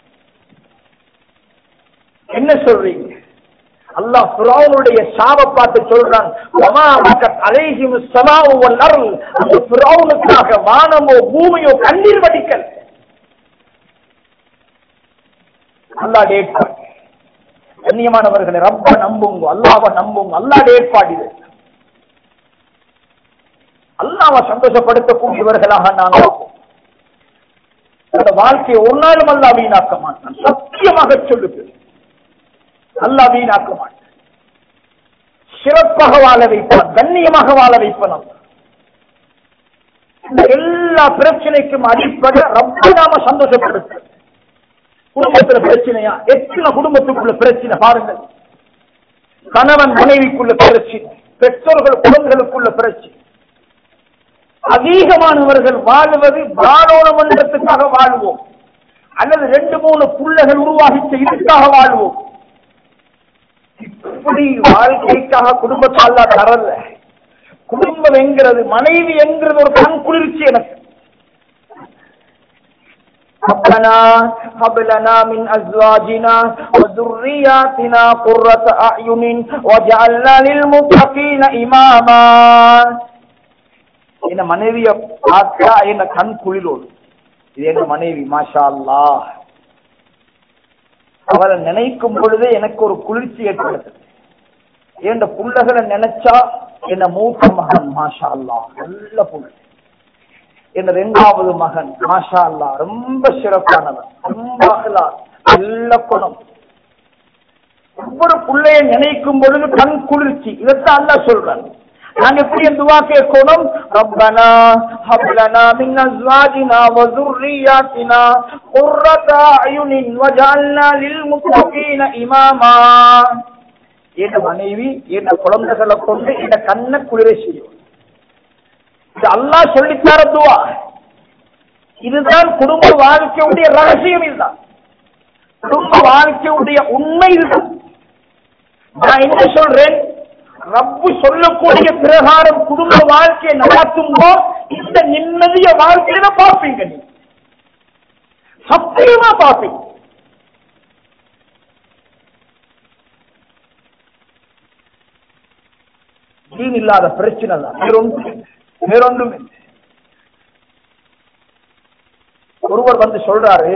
என்ன சொல்றீங்க அல்லாஹ் பிராவுனுடைய சாப பார்த்து சொல்றான் அலைஹிம் சமாவுவல் அருள் அந்த பிராவுனுக்காக வானமோ பூமியோ கண்ணீர் வடிக்கல் அல்லாஹ் ஏற்பாடு கண்ணியமானவர்களை ரப்ப நம்புங்க அல்லாவ நம்புங்க அல்லாஹ் ஏற்பாடு இது அல்லாவை சந்தோஷப்படுத்தக்கூடியவர்களாக நாங்கள் அந்த வாழ்க்கையை ஒரு நாளும் அல்லா வீணாக்க மாட்டான் சத்தியமாக சொல்லுது அல்லா வீணாக்க மாட்டான் சிறப்பாக வாழ வைப்பான் கண்ணியமாக வாழ வைப்பான் அல்லா. இந்த எல்லா பிரச்சனைக்கும் அடிப்படை ரப்ப நாம சந்தோஷப்படுத்த குடும்பத்துல பிரச்சனையா எத்தனை குடும்பத்துக்குள்ள பிரச்சனை பாருங்கள் கணவன் மனைவிக்குள்ள பிரச்சனை பெற்றோர்கள் குழந்தைகளுக்குள்ள பிரச்சனை அதிகமானவர்கள் வாழ்வது பாலோணமன்றத்துக்காக வாழ்வோம் அல்லது ரெண்டு மூணு புள்ளைகள் உருவாகிச்ச இதுக்காக வாழ்வோம் இப்படி வாழ்க்கைக்காக குடும்பத்தால் தரல குடும்பம் என்கிறது மனைவி என்கிறது ஒரு கண் குளிர்ச்சி எனக்கு ربنا هب لنا من ازواجنا وذرياتنا قرة اعين واجعلنا للمتقين اماما என்ன மனைவிய பார்த்தா என்ன கண் குளிரோடு இது என்ன மனைவி மாஷா அல்லாஹ் அவரை நினைக்கும் பொழுதே எனக்கு ஒரு குளிர்ச்சி ஏற்படுது என் புள்ளகளை நினைச்சா என்ன மூத்த மகன் மாஷா அல்லாஹ் நல்ல புள்ள என் இரண்டாவது மகன் மாஷா அல்லா ரொம்ப சிறப்பானவன் ரொம்ப அகலார் நல்ல குணம் ஒவ்வொரு பிள்ளைய நினைக்கும் பொழுது கண் குளிர்ச்சி இதைத்தான் அல்லா சொல்றான் நாங்க எப்படி துவா கேட்கணும் ரப்பனா ஹப்லனா மின் அஸ்வாஜினா வ ذُرِّيَّاتِنَا قُرَّةَ أَعْيُنٍ وَجَعَلْنَا لِلْمُتَّقِينَ إِمَامًا என் மனைவி என் குழந்தைகளை கொண்டு என் கண்ணை குளிர செய்யும் இது அல்லாஹ் சொல்லித்தர துவா இதுதான் குடும்ப வாழ்க்கையுடைய ரகசியம் இதுதான் குடும்ப வாழ்க்கையுடைய உண்மை இதுதான் நான் என்ன சொல்றேன் ரப்பு சொல்லக்கூடிய பிரகாரம் குடும்ப வாழ்க்கையை நடத்தும்போ இந்த நிம்மதிய வாழ்க்கையில பார்ப்பீங்க நீ சத்தியமா பார்ப்பீங்க தீன் இல்லாத பிரச்சனை தான் வேறொன்றும் வேறொன்றும் இல்லை ஒருவர் வந்து சொல்றாரு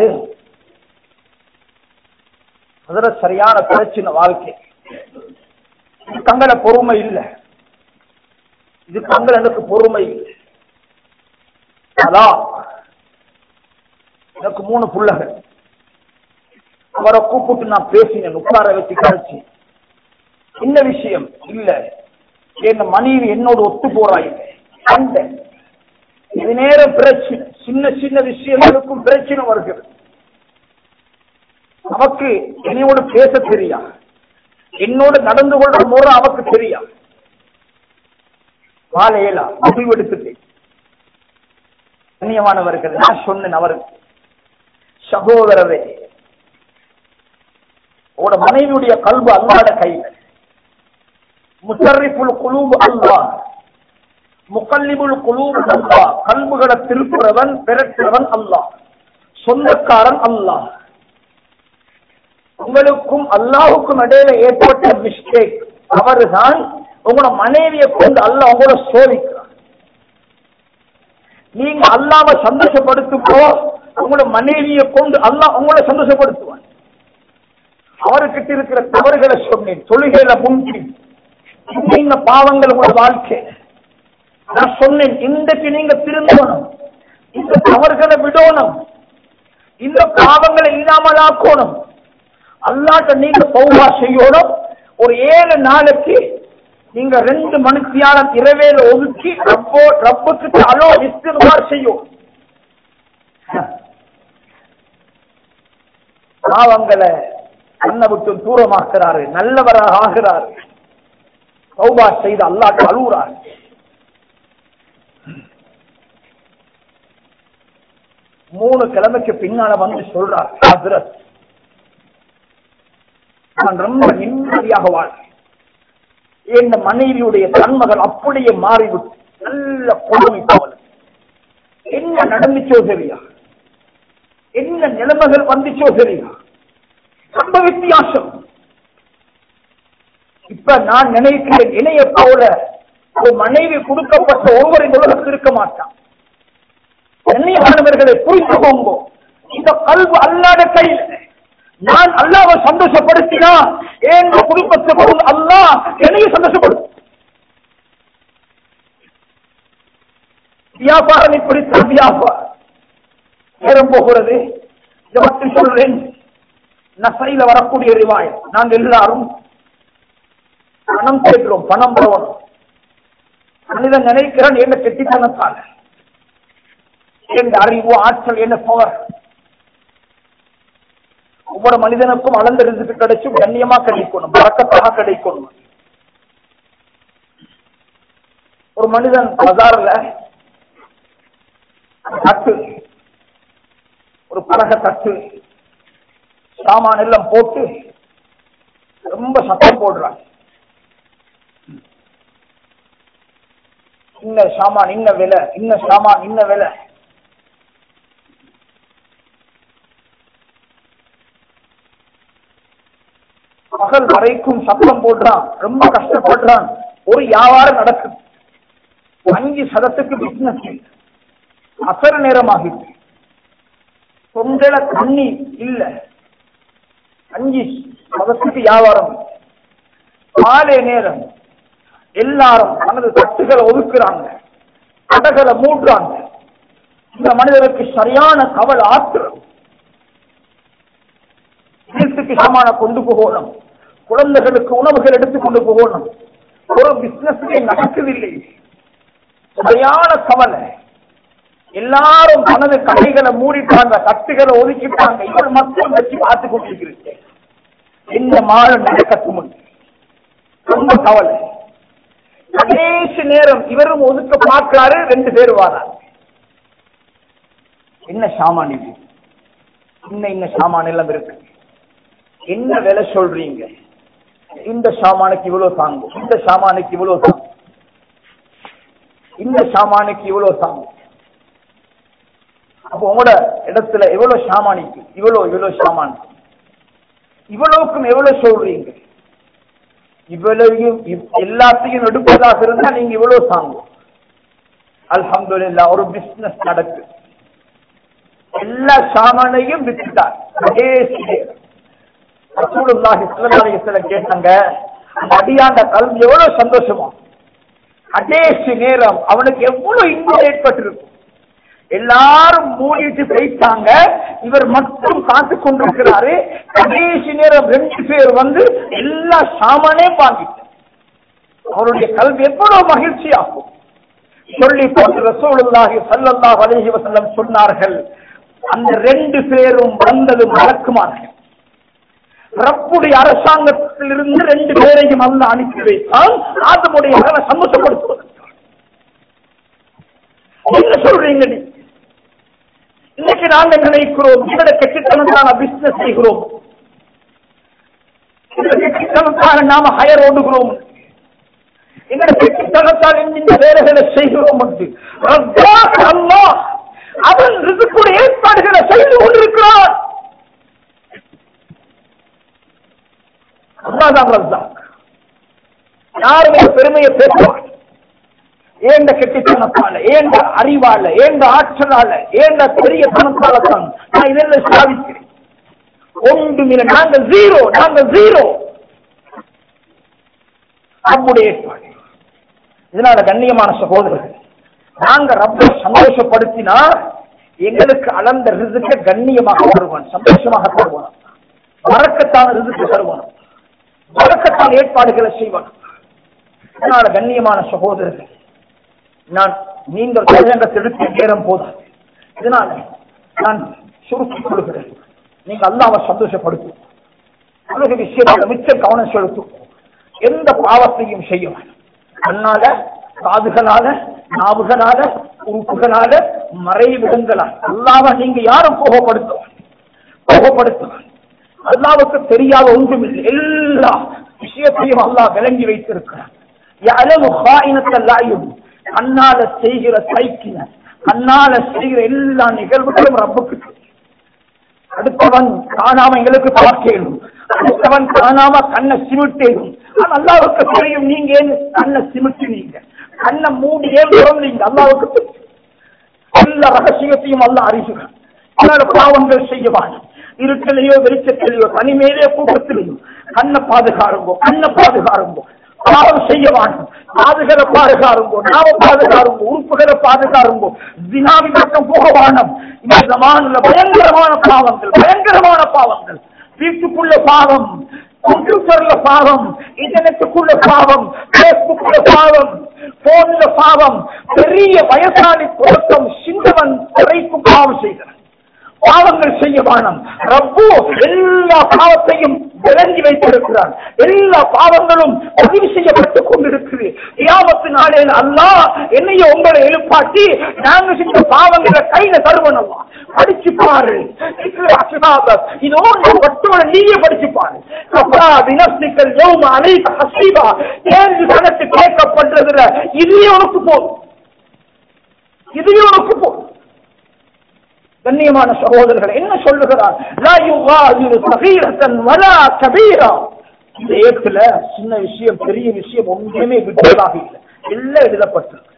அதுல சரியான பிரச்சனை வாழ்க்கை இது தங்கள பொறுமை இல்லை இது தங்கள் எனக்கு பொறுமை இல்லை அதான் எனக்கு மூணு புள்ளகள் அவரை கூப்பிட்டு நான் பேசினேன் உட்கார வச்சு கழிச்சு என்ன விஷயம் இல்ல என் மனைவி என்னோட ஒத்து போறாய் அந்த இது நேரம் பிரச்சனை சின்ன சின்ன விஷயங்களுக்கும் பிரச்சனை வருகிறது நமக்கு என்னையோடு பேச தெரியா என்னோடு நடந்து கொள்ற முறை அவக்கு தெரியா வாழையிலா முடிவெடுத்துட்டு கண்ணியமானவர்கள் நான் சொன்னேன் அவருக்கு சகோதரரே உங்களோட மனைவியுடைய கல்வி அல்லாத கையில முசர்ரிப்புல் குலூப் அல்லாஹ் முக்கல்லிபுல் குலூப் அல்லாஹ் கல்புகளை திருப்புறவன் பிறக்கிறவன் அல்லாஹ் சொந்தக்காரன் அல்லாஹ் உங்களுக்கும் அல்லாஹுக்கும் இடையில ஏற்பட்ட மிஸ்டேக் அவர்தான் உங்களோட மனைவியை கொண்டு அல்லாஹ் உங்களோட சோதிக்கிறார் நீங்க அல்லாம சந்தோஷப்படுத்துப்போ உங்களோட மனைவியை கொண்டு அல்லாஹ் உங்களை சந்தோஷப்படுத்துவார் அவர்கிட்ட இருக்கிற தவறுகளை சொன்னேன் தொழுகையில முன்கி இந்த பாவங்கள் உங்களோட வாழ்க்கை நான் சொன்னேன் இன்றைக்கு நீங்க திரும்பணும் இந்த தவறுகளை விடணும் இந்த பாவங்களை இல்லாமலாக்கணும் அல்லாட்ட நீங்க சௌபா செய்யணும் ஒரு ஏழு நாளைக்கு நீங்க ரெண்டு மணித்தியாலம் இரவேல ஒதுக்கி ரப்போ ரப்புக்கு அலோ இஸ்திர்வார் செய்யும் பாவங்களை கண்ணை விட்டு தூரமாக்குறாரு நல்லவராக ஆகிறாரு சௌபா செய்து அல்லாட்டு அழுகுறாரு மூணு கிழமைக்கு பின்னால வந்து சொல்றார் ஹசரத் நான் ரொம்ப நிம்மதியாக வாழ்றேன் என் மனைவியுடைய தன்மகள் அப்படியே மாறிவிட்டு நல்ல கொடுமை போல என்ன நடந்துச்சோ சரியா என்ன நிலைமைகள் வந்துச்சோ சரியா ரொம்ப வித்தியாசம் இப்ப நான் நினைக்கிறேன் இணைய போல ஒரு மனைவி கொடுக்கப்பட்ட ஒருவர் இந்த உலகத்தில் இருக்க மாட்டான் கண்ணியமானவர்களை புரிந்து கொங்கோ இந்த கல்வி அல்லாத கையில் நான் அல்லாவை சந்தோஷப்படுத்தினா என் குடும்பத்தை பொருள் அல்லா என்னையும் சந்தோஷப்படுத்தும் வியாபாரம் இப்படித்தான் வியாபாரம் நேரம் போகிறது இதை மட்டும் சொல்றேன் நசையில வரக்கூடிய ரிவாய் நாங்கள் எல்லாரும் பணம் கேட்கிறோம் பணம் போகணும் மனிதன் நினைக்கிறான் என்ன கெட்டித்தனத்தால என் அறிவு ஆற்றல் என்ன பவர் ஒவ்வொரு மனிதனுக்கும் அளந்த ரிசுக்கு கிடைச்சும் கண்ணியமா கிடைக்கணும் பறக்கத்தாக கிடைக்கணும் ஒரு மனிதன் பஜார்ல தட்டு ஒரு பலக தட்டு சாமான் எல்லாம் போட்டு ரொம்ப சத்தம் போடுறான் இன்ன சாமான் இன்ன விலை இன்ன சாமான் இன்ன விலை பகல் வரைக்கும் சத்தம் போடுறான் ரொம்ப கஷ்டப்படுறான் ஒரு வியாபாரம் நடக்குது அஞ்சு சதத்துக்கு பிசினஸ் அசர நேரமாகிட்டு தொண்டல தண்ணி இல்ல அஞ்சு சதத்துக்கு வியாபாரம் மாலை நேரம் எல்லாரும் தனது தட்டுகளை ஒதுக்குறாங்க கடைகளை மூடுறாங்க இந்த மனிதருக்கு சரியான கவல் ஆத்திரம் வீட்டுக்கு சாமான கொண்டு போகணும் குழந்தைகளுக்கு உணவுகள் எடுத்து கொண்டு போகணும் ஒரு பிசினஸ்லே நடக்குதில்லை சரியான கவலை எல்லாரும் தனது கடைகளை மூடிட்டாங்க தட்டுகளை ஒதுக்கிட்டாங்க இவர் மட்டும் வச்சு பார்த்து கொண்டிருக்கிறது இந்த மாதம் நடக்கத்து ரொம்ப கவலை கடைசி நேரம் இவரும் ஒதுக்க பார்க்கிறாரு ரெண்டு பேர் வாராங்க என்ன சாமான் இது இன்ன இன்ன சாமான் எல்லாம் இருக்கு என்ன விலை சொல்றீங்க இந்த சாமானுக்கு இவ்வளவு தாங்கும் இந்த சாமானுக்கு இவ்வளவு தாங்கும் இந்த சாமானுக்கு இவ்வளவு தாங்கும் அப்போ உங்களோட இடத்துல எவ்வளவு சாமானிக்கு இவ்வளவு இவ்வளவு சாமான் இவ்வளவுக்கும் எவ்வளவு சொல்றீங்க இவ்வளவையும் இவ்- எல்லாத்தையும் எடுப்பதாக இருந்தா நீங்க இவ்வளவு தாங்கும் அல்ஹம்துலில்லாஹ் ஒரு பிசினஸ் நடக்கு எல்லா சாமானையும் வித்துட்டார் கடைசி நேரம். ரசூலுல்லாஹி ஸல்லல்லாஹு அலைஹி வஸல்லம் கேட்டாங்க அந்த அடியாண்ட கல்வி எவ்வளவு சந்தோஷமா கடைசி நேரம் அவனுக்கு எவ்வளவு இன்பம் ஏற்பட்டிருக்கும் எல்லாரும் மூடிட்டு போயிட்டாங்க இவர் மட்டும் காத்து கொண்டிருக்கிறாரு கடைசி நேரம் ரெண்டு பேர் வந்து எல்லா சாமானே வாங்கிட்டார் அவருடைய கல்வி எவ்வளவு மகிழ்ச்சியாகும் சொல்லி போட்டு ரசூலுல்லாஹி ஸல்லல்லாஹு அலைஹி வஸல்லம் சொன்னார்கள் அந்த ரெண்டு பேரும் வந்தது மலக்குமார்கள் ரப்புடைய அரசாங்கத்திலிருந்து ரெண்டு பேரையும் அல்ல அனுப்பி வைத்தால் ஆதமுடைய மகனை சந்தோஷப்படுத்துவதற்கு என்ன சொல்றீங்க நீ இன்னைக்கு நாங்க நினைக்கிறோம் இவட கெட்டித்தனத்தான பிசினஸ் செய்கிறோம் இந்த கெட்டித்தனத்தான நாம ஹயர் ஓடுகிறோம் எங்களை கெட்டித்தனத்தால் இந்த வேலைகளை செய்கிறோம் என்று ரப்பாக் அல்லாஹ் அவன் ரிசுக்குடைய ஏற்பாடுகளை செய்து கொண்டிருக்கிறான் அல்லாதான் ரஸ்ஸாக் யாரும் இந்த பெருமையை பேசுவான் ஏண்ட கெட்டித்தனத்தால ஏண்ட அறிவால ஏண்ட ஆற்றலால ஏண்ட பெரிய தனத்தால தான் நான் இதெல்லாம் சாதிக்கிறேன் ஒன்றுமில்லை நாங்க ஜீரோ நாங்க ஜீரோ நம்முடைய ஏற்பாடு இதனால கண்ணியமான சகோதரர்கள் நாங்க ரப்ப சந்தோஷப்படுத்தினா எங்களுக்கு அளந்த ரிசுக்க கண்ணியமாக தருவான் சந்தோஷமாக தருவான் வரக்கத்தான ரிசுக்கு தருவான் வரக்கத்தான ஏற்பாடுகளை செய்வான் இதனால கண்ணியமான சகோதரர்கள் நான் நீங்கள் தலையங்கத்தை எடுத்த நேரம் போதாது இதனால நான் சுருக்கிக் கொள்கிறேன் நீங்க அல்லாவை சந்தோஷப்படுத்தும் உலக விஷயத்தில் மிச்ச கவனம் செலுத்தும் எந்த பாவத்தையும் செய்ய வேண்டாம் கண்ணால காதுகளால நாவுகளால உறுப்புகளால மறைவிடங்களால் அல்லாவை நீங்க யாரும் கோபப்படுத்துவான் கோபப்படுத்துவான் அல்லாவுக்கு தெரியாத ஒன்றுமில்லை எல்லா விஷயத்தையும் அல்லாஹ் விளங்கி வைத்திருக்கிறான் யஅலமு ஹாயினத்தல் அயுன். கண்ணால செய்கிற சைக்கின கண்ணால செய்கிற எல்லா நிகழ்வுகளும் ரப்புக்கு தெரியும். அடுத்தவன் காணாம எங்களுக்கு பார்க்கணும் அடுத்தவன் காணாம கண்ணை சிமிட்டேனும் ஆனா அல்லாவுக்கு தெரியும் நீங்க ஏன் கண்ணை சிமிட்டினீங்க கண்ணை மூடி ஏன் திறந்தீங்க அல்லாவுக்கு தெரியும் எல்லா ரகசியத்தையும் அல்ல அறிகிறான் அதனால பாவங்கள் செய்யவான் இருட்டிலேயோ வெளிச்சத்திலேயோ தனிமையிலே கூட்டத்திலேயோ கண்ணை பாதுகாருங்கோ கண்ணை பாதுகாருங்கோ பாவம் செய்யவான் காதுகளை பாதுகாருங்கோ நாம பாதுகாருங்கோ உறுப்புகளை பாதுகாருங்கோ தினாவி பக்கம் போகவானம் இந்த ஜமானுல பயங்கரமான பாவங்கள் பயங்கரமான பாவங்கள் வீட்டுக்குள்ள பாவம் கம்ப்யூட்டர்ல பாவம் இன்டர்நெட்டுக்குள்ள பாவம் பேஸ்புக்ல பாவம் போன்ல பாவம் பெரிய வயசாளி குழப்பம் சிந்தவன் வரைக்கும் பாவம் செய்கிறான் பாவங்கள் செய்ய வேணும் ரப்பு எல்லா பாவத்தையும் விளங்கி வைத்திருக்கிறான் எல்லா பாவங்களும் பதிவு செய்யப்பட்டுக் கொண்டிருக்குது கியாமத்து நாளில் அல்லாஹ் என்னைய உங்களை எழுப்பாட்டி நாங்க செஞ்ச பாவங்களை கையில தருவனம்மா படிச்சு பாரு இதோட ஒட்டோட நீயே படிச்சு பாரு கப்ரா வினஸ்திகள் யோம அனைத்து ஹசீபா கேள்வி கணக்கு கேட்கப்படுறதுல இதுவே உனக்கு போதும் இதுவே உனக்கு போதும் கண்ணியமான சகோதரர்கள் என்ன சொல்லுகிறார் லா யுகாதிரு சகீரத்தன் வலா கபீரா இந்த ஏத்துல சின்ன விஷயம் பெரிய விஷயம் ஒன்றுமே விட்டதாக இல்லை எல்லாம் எழுதப்பட்டிருக்கு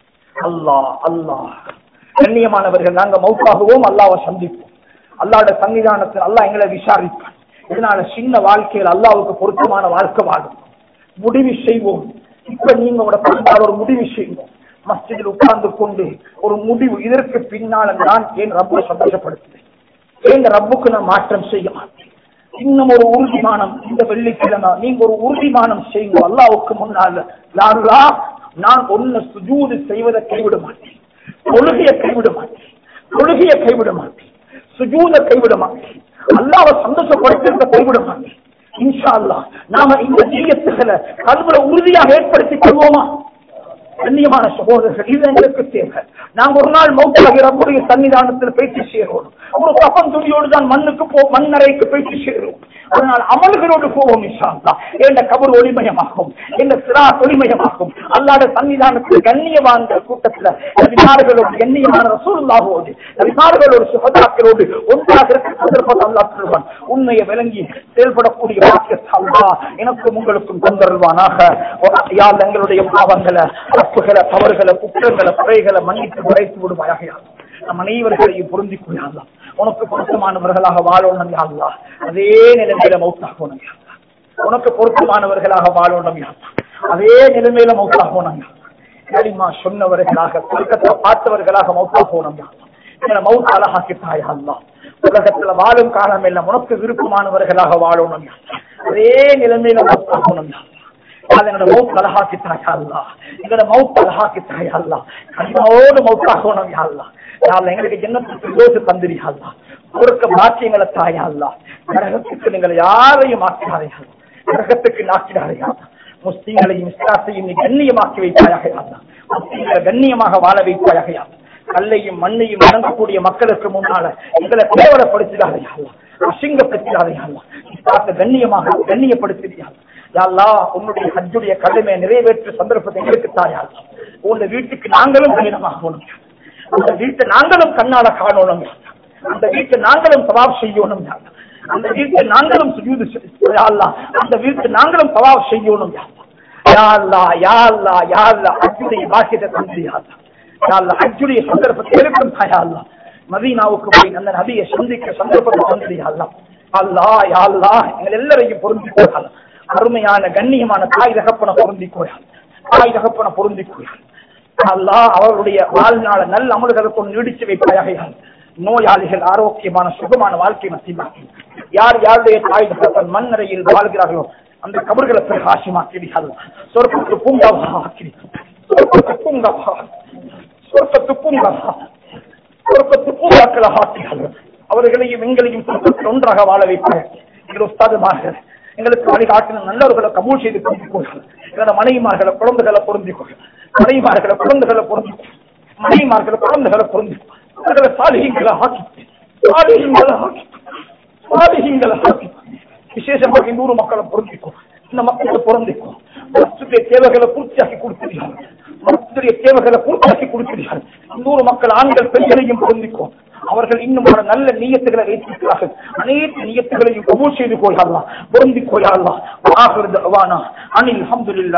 அல்லாஹ் அல்லாஹ் கண்ணியமானவர்கள் நாங்க மௌத்தாகுவோம் அல்லாவை சந்திப்போம் அல்லாட சன்னிதானத்தில் அல்லாஹ் எங்களை விசாரிப்பான் இதனால சின்ன வாழ்க்கையில் அல்லாவுக்கு பொருத்தமான வாழ்க்கை வாழும் முடிவு செய்வோம் இப்ப நீங்க உங்களோட பண்பாடு ஒரு முடிவு செய்வோம் மஸ்ஜிதில் உட்கார்ந்து கொண்டு ஒரு முடிவு இதற்கு பின்னால நான் ஏன் ரப்பை சந்தோஷப்படுத்துவேன் ஏன் ரப்புக்கு நான் மாற்றம் செய்ய மாட்டேன் இன்னும் ஒரு உறுதிமானம் இந்த வெள்ளிக்கிழமை நீங்க ஒரு உறுதிமானம் செய்யுங்க அல்லாவுக்கு முன்னால யாருலா நான் ஒன்னு சுஜூது செய்வதை கைவிட மாட்டேன் தொழுகையை கைவிட மாட்டேன் தொழுகையை கைவிட மாட்டேன் சுஜூத கைவிட மாட்டேன் அல்லாவை சந்தோஷப்படுத்த கைவிட மாட்டேன் இன்ஷா அல்லாஹ் நாம இந்த நீயத்துகளை கல்வில உறுதியாக ஏற்படுத்திக் கொள்வோமா கண்ணியமான சகோதரர்கள் இது எங்களுக்கு தேவை நாங்க ஒரு நாள் மௌத்தாகி ரப்புடைய சன்னிதானத்தில் பேச்சு சேருவோம் ஒரு கப்பம் துணியோடு தான் மண்ணுக்கு போ மண்ணறைக்கு பேச்சு சேருவோம் அதனால் அமல்களோடு போவோம் இஷாந்தா என்ற கபர் ஒளிமயமாகும் என்ற சிரா ஒளிமயமாகும் அல்லாத சன்னிதானத்தில் கண்ணியமான கூட்டத்தில் நபிமார்களோடு கண்ணியமான ரசூல்லாவோடு நபிமார்களோடு சுகதாக்களோடு ஒன்றாக இருக்க சந்தர்ப்பம் அல்லா சொல்வான் உண்மையை விளங்கி செயல்படக்கூடிய வாக்கியத்தால்வா எனக்கும் உங்களுக்கும் தொந்தருவானாக யார் எங்களுடைய பாவங்களை தப்புகளை தவறுகளை குற்றங்களை குறைகளை மன்னித்து குறைத்து விடுவாயாக யா அல்லாஹ். நம் அனைவர்களையும் பொருந்திக் கொள்ளலாம் உனக்கு பொருத்தமானவர்களாக வாழணும் யா அல்லாஹ். அதே நிலைமையில மௌத்தாகணும் யா அல்லாஹ். உனக்கு பொருத்தமானவர்களாக வாழணும் யா அல்லாஹ். அதே நிலைமையில மௌத்தாகணும் யா அல்லாஹ். களிமா சொன்னவர்களாக சொர்க்கத்தை பார்த்தவர்களாக மௌத்தாகணும் யா அல்லாஹ். எங்களை மௌத் அழகாக்கிட்டாயா அல்லாஹ். உலகத்துல வாழும் காலம் எல்லாம் உனக்கு விருப்பமானவர்களாக வாழணும் யா அல்லாஹ். அதே நிலைமையில மௌத்தாகணும் யா அல்லாஹ். எங்களோட மவுத் அழகாக்கித்தாயா அல்லா எங்களோட மவுத் அழகாக்கித்தாயா அல்லா கனிமாவோடு மவுத்தாகணும் யா அல்லா யாழ்லா எங்களுக்கு ஜன்னத்துக்கு யோசி தந்திரியா அல்லா பொறுக்க பாக்கியங்களை தாயா அல்லா நரகத்துக்கு நீங்கள் யாரையும் ஆக்கினாரையா நரகத்துக்கு நாக்கினாரையா முஸ்லீம்களையும் இஸ்லாத்தையும் நீ கண்ணியமாக்கி வைத்தாயாக அல்லா முஸ்லீம்களை கண்ணியமாக வாழ வைத்தாயாக யா அல்லாஹ். கல்லையும் மண்ணையும் வணங்கக்கூடிய மக்களுக்கு முன்னால எங்களை கேவலப்படுத்திடாதையா அல்லா அசிங்கப்படுத்திடாதையா அல்லா இஸ்லாத்தை கண்ணியமாக கண்ணியப்படுத்தியா யாழ்லா உன்னுடைய ஹஜ்ஜுடைய கடமையை நிறைவேற்ற சந்தர்ப்பத்தை எங்களுக்கு தாயா உங்க வீட்டுக்கு நாங்களும் பயணமாகணும் அந்த வீட்டை நாங்களும் கண்ணால காணணும் அந்த வீட்டை நாங்களும் சவாப் செய்யணும் யா அல்லாஹ். அந்த வீட்டை நாங்களும் சுஜூது செய்- யா அல்லாஹ். அந்த வீட்டை நாங்களும் சவாப் செய்யணும் யா அல்லாஹ். யா அல்லாஹ், யா அல்லாஹ், யா அல்லாஹ், ஹஜ்ஜுடைய பாக்கியத்தை தந்து யா அல்லாஹ். யா அல்லாஹ், ஹஜ்ஜுடைய சந்தர்ப்பத்தை இருக்கும் தாயா அல்லாஹ். மதீனாவுக்கு போய் அந்த நபியை சந்திக்க சந்தர்ப்பத்தை தந்து யா அல்லாஹ். அல்லாஹ் யா அல்லாஹ் எங்கள் எல்லாரையும் பொருந்திக்கோள் அருமையான கண்ணியமான தாய் தகப்பன பொருந்திக்கோள் தாய் தகப்பன பொருந்திக்கோள் அல்லாஹ் அவருடைய வாழ்நாள நல்ல அமல்களை கொண்டு நீடிச்சு வைப்பாயாக யா அல்லாஹ். நோயாளிகள் ஆரோக்கியமான சுகமான வாழ்க்கை நசீமாக்கி யார் யாருடைய தாய் தகப்பன் மண்ணறையில் வாழ்கிறார்களோ அந்த கபர்களை பிரகாசமாக்கிடுகள் சொர்க்கத்து பூங்காவா ஆக்கி சொர்க்கத்து பூங்காவா சொர்க்கத்து பூங்காவா சொர்க்கத்து பூங்காக்களை ஆக்கிகள் அவர்களையும் எங்களையும் சொர்க்கத்தில் ஒன்றாக வாழ வைப்பார் எங்கள் உஸ்தாதுமார்கள் எங்களுக்கு வழிகாட்டின நல்லவர்களை கபூல் செய்து பொருந்திக்கொள்கள் எங்களோட மனைவிமார்களை குழந்தைகளை பொருந்திக்கொள்கள் மனைவிமார்களை குழந்தைகளை பொருந்திக்கொள் மனைவிமார்களை குழந்தைகளை பொருந்திக்கொள் அவர்களை சாலிகளை ஆக்கி சாலிகளை ஆக்கி சாலிகளை ஆக்கி விசேஷமாக இந்த ஊர் மக்களை பொருந்திக்கும் இந்த மக்களை பொருந்திக்கும் மஸ்துடைய தேவைகளை பூர்த்தியாக்கி கொடுக்கிறீர்கள் மஸ்துடைய தேவைகளை பூர்த்தியாக்கி கொடுக்கிறீர்கள் இந்த ஊர் மக்கள் ஆண்கள் பெண்களையும் பொருந்திக்கும் அவர்கள் இன்னும் ஒரு நல்ல நீயத்துகளை வைத்திருக்கிறார்கள் அனைத்து நீயத்துகளையும் கபூல் செய்து கொள்ளலாம் பொருந்திக் கொள்ளலாம் அனில் அஹமதுல்லா